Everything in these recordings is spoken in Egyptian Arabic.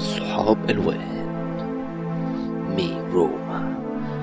صحاب الوان مي روما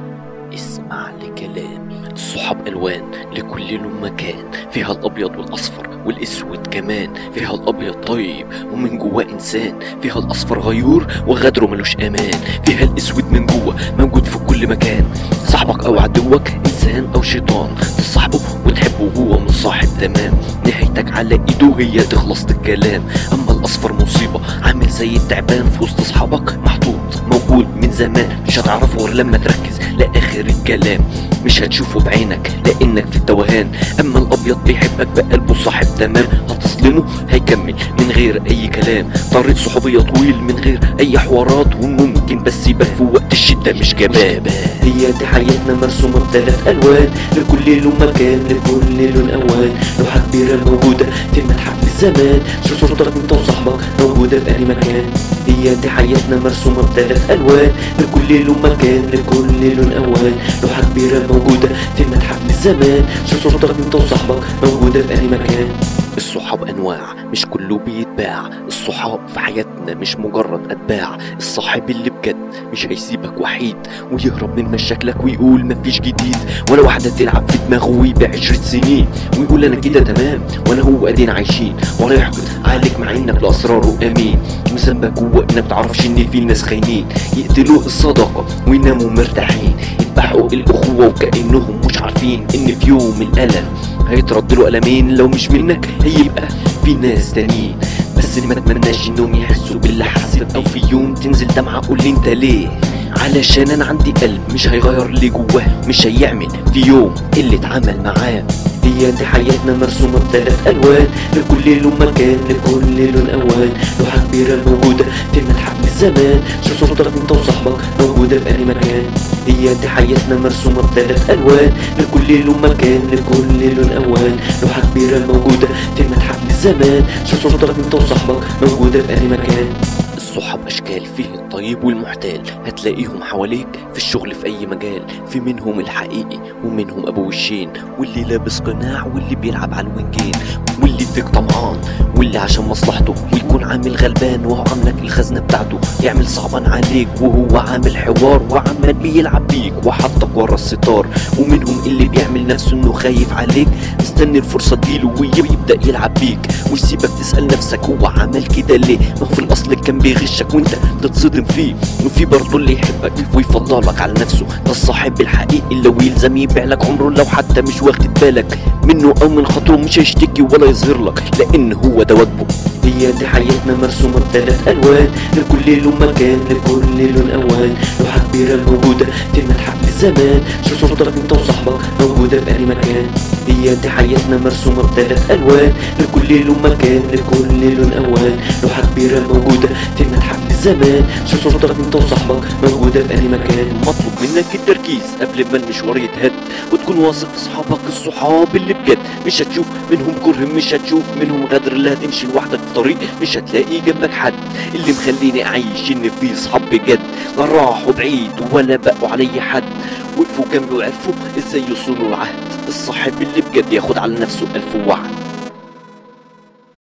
اسمع لكلامي الصحاب الوان لكل لون مكان فيها الابيض والاصفر والاسود كمان فيها الابيض طيب ومن جواه انسان فيها الاصفر غيور وغدره ملوش امان فيها الاسود من جوه موجود في كل مكان صاحبك او عدوك انسان او شيطان تصاحبه وتحبه وهو مش صاحب تمام نهايتك على ايده هي تخلص الكلام اما الاصفر مصيبه عامل زي التعبان في وسط اصحابك محطوط موجود من زمان مش هتعرفه غير لما تركز لاخر الكلام مش هتشوفه بعينك لانك في التوهان اما الابيض بيحبك بقلبه صاحب تمام هتصلمه هيكمل من غير اي كلام طريق صحوبيه طويل من غير اي حوارات وممكن بس يبان في وقت الشده مش كباب هي دي حياتنا مرسومة بثلاث ألوان لكل لون مكان لكل لون أوان لوحة كبيرة موجودة في المتحف الزمان شوف صورتك انت وصاحبك موجودة في أي مكان هي دي حياتنا مرسومة بثلاث ألوان لكل لون مكان لكل لون أوان لوحة كبيرة موجودة في المتحف الزمان شوف صورتك انت وصاحبك موجودة في أي مكان الصحاب انواع مش كله بيتباع الصحاب في حياتنا مش مجرد اتباع الصاحب اللي بجد مش هيسيبك وحيد ويهرب من مشاكلك ويقول مفيش جديد ولا واحدة تلعب في دماغه ويبيع عشرة سنين ويقول انا كده تمام وانا هو ادين عايشين ولا يحقد عليك مع انك لاسراره امين وذنبك جوه انك متعرفش ان في ناس خاينين يقتلوا الصداقة ويناموا مرتاحين يذبحوا الاخوة وكأنهم مش عارفين ان في يوم الالم هيترد له قلمين لو مش منك هيبقى في ناس تانيين بس ما اتمناش انهم يحسوا باللي حسيت او في يوم تنزل دمعة قول لي انت ليه علشان انا عندي قلب مش هيغير اللي جواه مش هيعمل في يوم اللي اتعمل معاه هي دي حياتنا مرسومة بثلاث ألوان لكل لون مكان لكل لون أوان لوحة كبيرة موجودة في المتحف الزمان شوف صورتك انت وصاحبك موجودة في أي مكان هي دي حياتنا مرسومة بثلاث ألوان لكل لون مكان لكل لون أوان لوحة كبيرة موجودة في المتحف الزمان شوف صورتك انت وصاحبك موجودة في أي مكان الصحاب أشكال فيه الطيب والمحتال هتلاقيهم حواليك في الشغل في أي مجال في منهم الحقيقي ومنهم أبو وشين واللي لابس قناع واللي بيلعب على الوينجين واللي فيك طمعان واللي عشان مصلحته ويكون عامل غلبان وهو عاملك الخزنة بتاعته يعمل صعبان عليك وهو عامل حوار وعمال بيلعب بيك وحطك ورا الستار ومنهم اللي بيعمل نفسه انه خايف عليك مستني الفرصة تجيله ويبدأ يلعب بيك ويسيبك تسأل نفسك هو عمل كده ليه ما هو في الأصل كان بيغشك وانت تتصدم فيه وفي برضه اللي يحبك ويفضلك على نفسه ده الصاحب الحقيقي اللي لو يلزم يبيع لك عمره لو حتى مش واخد بالك منه او من خاطره مش هيشتكي ولا يظهر لك لان هو ده واجبه هي دي حياتنا مرسومة بثلاث ألوان لكل لون مكان لكل لون أوان لوحة كبيرة موجودة في المتحف الزمان شوف صورتك انت وصاحبك موجودة في أي مكان هي دي حياتنا مرسومة بثلاث ألوان لكل لون مكان لكل لون أوان لوحة كبيرة موجودة في المتحف الزمان شوف صورتك انت وصاحبك موجودة في أي مكان مطلوب منك التركيز قبل ما المشوار يتهد وتكون واثق في صحابك الصحاب اللي بجد مش هتشوف منهم كره مش هتشوف منهم غدر اللي هتمشي لوحدك في طريق مش هتلاقي جنبك حد اللي مخليني اعيش ان في صحاب بجد لا راحوا بعيد ولا بقوا علي حد وقفوا جنبي وعرفوا ازاي يصونوا العهد الصاحب اللي بجد ياخد على نفسه الف وعد